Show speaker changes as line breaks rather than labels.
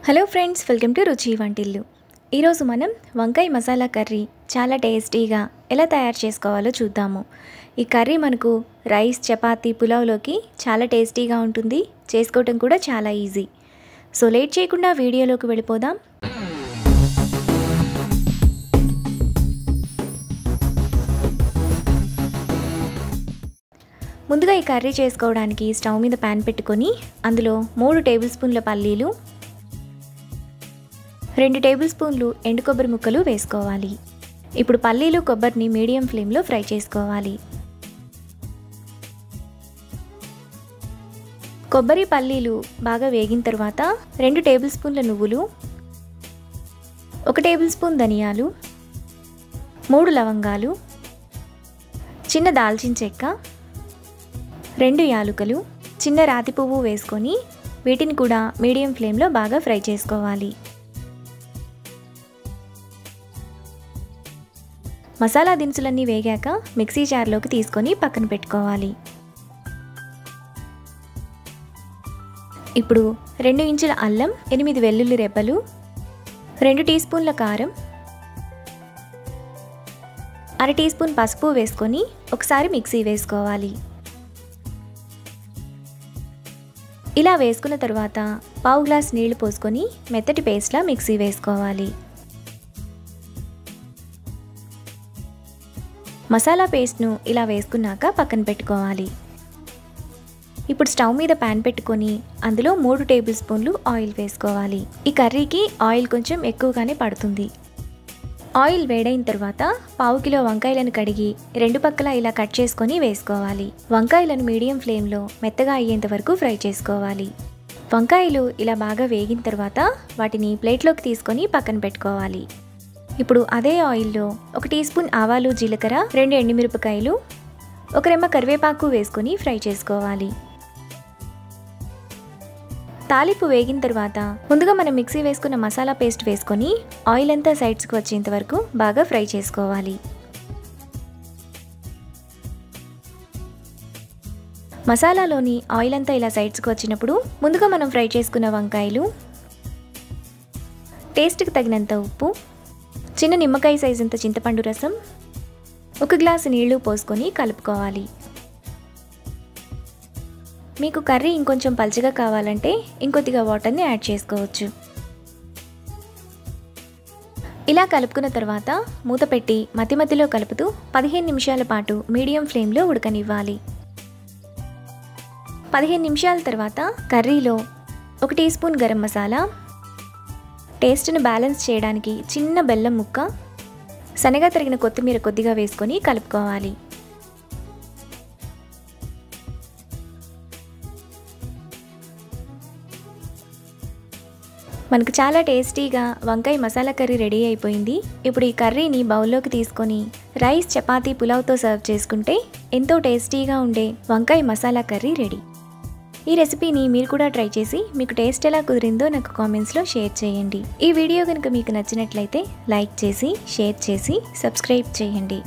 hello friends welcome to రుచి వంటిల్లు ఈరోజు మనం వంకాయ మసాలా కర్రీ చాలా టేస్టీగా ఎలా తయారు చేసుకోవాలో చూద్దాము ఈ కర్రీ మనకు రైస్ చపాతీ పులావ్లోకి చాలా టేస్టీగా ఉంటుంది చేసుకోవటం కూడా చాలా ఈజీ సో లేట్ చేయకుండా వీడియోలోకి వెళ్ళిపోదాం ముందుగా ఈ కర్రీ చేసుకోవడానికి స్టవ్ మీద ప్యాన్ పెట్టుకొని అందులో మూడు టేబుల్ స్పూన్ల పల్లీలు రెండు టేబుల్ స్పూన్లు ఎండు కొబ్బరి ముక్కలు వేసుకోవాలి ఇప్పుడు పల్లీలు కొబ్బరిని మీడియం ఫ్లేమ్లో ఫ్రై చేసుకోవాలి కొబ్బరి పల్లీలు బాగా వేగిన తర్వాత రెండు టేబుల్ స్పూన్ల నువ్వులు ఒక టేబుల్ స్పూన్ ధనియాలు మూడు లవంగాలు చిన్న దాల్చిన చెక్క రెండు యాలుకలు చిన్న రాతి పువ్వు వేసుకొని వీటిని కూడా మీడియం ఫ్లేమ్లో బాగా ఫ్రై చేసుకోవాలి మసాలా దినుసులన్నీ వేగాక మిక్సీ జార్లోకి తీసుకొని పక్కన పెట్టుకోవాలి ఇప్పుడు రెండు ఇంచుల అల్లం ఎనిమిది వెల్లుల్లి రెబ్బలు రెండు టీ స్పూన్ల కారం అర టీ స్పూన్ పసుపు వేసుకొని ఒకసారి మిక్సీ వేసుకోవాలి ఇలా వేసుకున్న తర్వాత పావు గ్లాస్ నీళ్లు పోసుకొని మెత్తటి పేస్ట్లా మిక్సీ వేసుకోవాలి మసాలా పేస్ట్ను ఇలా వేసుకున్నాక పక్కన పెట్టుకోవాలి ఇప్పుడు స్టవ్ మీద ప్యాన్ పెట్టుకొని అందులో మూడు టేబుల్ స్పూన్లు ఆయిల్ వేసుకోవాలి ఈ కర్రీకి ఆయిల్ కొంచెం ఎక్కువగానే పడుతుంది ఆయిల్ వేడైన తర్వాత పావు కిలో వంకాయలను కడిగి రెండు పక్కల ఇలా కట్ చేసుకొని వేసుకోవాలి వంకాయలను మీడియం ఫ్లేమ్లో మెత్తగా అయ్యేంత వరకు ఫ్రై చేసుకోవాలి వంకాయలు ఇలా బాగా వేగిన తర్వాత వాటిని ప్లేట్లోకి తీసుకొని పక్కన పెట్టుకోవాలి ఇప్పుడు అదే ఆయిల్లో ఒక టీ స్పూన్ ఆవాలు జీలకర్ర రెండు ఎండుమిరపకాయలు ఒక రెమ్మ కరివేపాకు వేసుకొని ఫ్రై చేసుకోవాలి తాలింపు వేగిన తర్వాత ముందుగా మనం మిక్సీ వేసుకున్న మసాలా పేస్ట్ వేసుకొని ఆయిల్ అంతా సైడ్స్కి వచ్చేంత వరకు బాగా ఫ్రై చేసుకోవాలి మసాలాలోని ఆయిల్ అంతా ఇలా సైడ్స్కి వచ్చినప్పుడు ముందుగా మనం ఫ్రై చేసుకున్న వంకాయలు టేస్ట్కి తగినంత ఉప్పు చిన్న నిమ్మకాయ సైజ్ అంత చింతపండు రసం ఒక గ్లాసు నీళ్లు పోసుకొని కలుపుకోవాలి మీకు కర్రీ ఇంకొంచెం పలుచగా కావాలంటే ఇంకొద్దిగా వాటర్ని యాడ్ చేసుకోవచ్చు ఇలా కలుపుకున్న తర్వాత మూత పెట్టి మధ్య మధ్యలో కలుపుతూ పదిహేను నిమిషాల పాటు మీడియం ఫ్లేమ్లో ఉడకనివ్వాలి పదిహేను నిమిషాల తర్వాత కర్రీలో ఒక టీ స్పూన్ గరం మసాలా టేస్ట్ను బ్యాలెన్స్ చేయడానికి చిన్న బెల్లం ముక్క శనగ తరిగిన కొత్తిమీర కొద్దిగా వేసుకొని కలుపుకోవాలి మనకు చాలా టేస్టీగా వంకాయ మసాలా కర్రీ రెడీ అయిపోయింది ఇప్పుడు ఈ కర్రీని బౌల్లోకి తీసుకొని రైస్ చపాతీ పులావ్తో సర్వ్ చేసుకుంటే ఎంతో టేస్టీగా ఉండే వంకాయ మసాలా కర్రీ రెడీ ఈ రెసిపీని మీరు కూడా ట్రై చేసి మీకు టేస్ట్ ఎలా కుదిరిందో నాకు కామెంట్స్లో షేర్ చేయండి ఈ వీడియో కనుక మీకు నచ్చినట్లయితే లైక్ చేసి షేర్ చేసి సబ్స్క్రైబ్ చేయండి